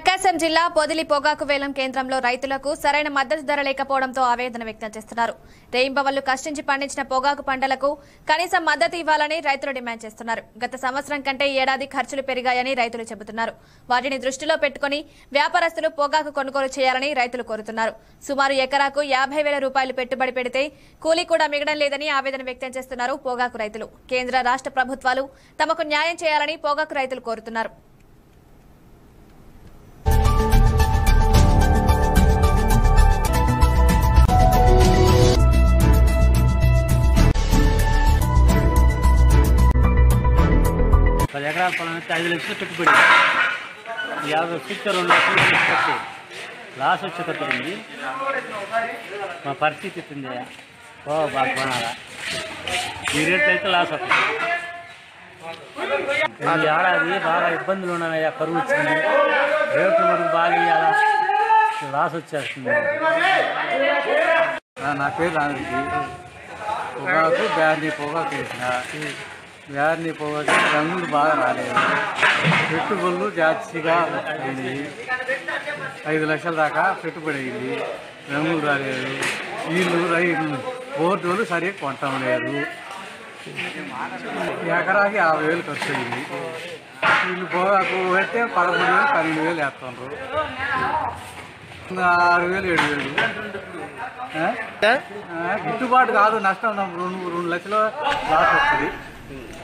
ప్రకాశం జిల్లా పొదిలి పొగాకు వేలం కేంద్రంలో రైతులకు సరైన మద్దతు ధర లేకపోవడంతో ఆవేదన వ్యక్తం చేస్తున్నారు రేయింబవళ్లు కష్టించి పండించిన పొగాకు పంటలకు కనీసం మద్దతు ఇవ్వాలని రైతులు డిమాండ్ చేస్తున్నారు గత సంవత్సరం కంటే ఈ ఏడాది ఖర్చులు పెరిగాయని రైతులు చెబుతున్నారు వాటిని దృష్టిలో పెట్టుకుని వ్యాపారస్తులు పొగాకు కొనుగోలు చేయాలని రైతులు కోరుతున్నారు సుమారు ఎకరాకు యాభై వేల రూపాయలు పెట్టుబడి పెడితే కూలీ కూడా మిగడం లేదని ఆవేదన వ్యక్తం చేస్తున్నారు పొగాకు రైతులు కేంద్ర రాష్ట్ర ప్రభుత్వాలు తమకు న్యాయం చేయాలని పొగాకు రైతులు కోరుతున్నారు పది ఎకరాల పొలం అయితే ఐదు లక్షలు పెట్టుబడి యాభై ఫీట్ రెండు లక్షలు పెట్టుబడి లాస్ వచ్చేటట్టుంది మా పరిస్థితి ఇస్తుంది ఓ బాగా కొనాలా ఈ రేట్ అయితే లాస్ అవుతుంది ఈ ఏడాది బాగా ఇబ్బందులు ఉన్నాయా కరువు వచ్చింది రేట్లు మటుకు బాగా ఇవ్వాలా లాస్ వచ్చేస్తుంది ఆ, నా పేరు రామిరెడ్డి పొగాకు బ్యార్నీ పొగాకు వేసిన బ్యార్నీ పొగాకు రంగులు బాగా రాలేదు పెట్టుబడులు జాస్తిగా అయింది ఐదు లక్షల దాకా పెట్టుబడి అయింది రంగులు రాలేదు వీళ్ళు రైలు బోర్డులు సరిగ్గా కొనటం లేదు ఎకరాకి యాభై వేలు ఖర్చు అయింది వీళ్ళు పొగాకు పెడితే పదకొండు వేలు పన్నెండు వేలు వేస్తున్నారు ఆరు వేలు ఏడు వేలు ఆ? ఆ, గిట్టుబాటు కాదు నష్టం రెండు రెండు లక్షలు లాస్ వస్తుంది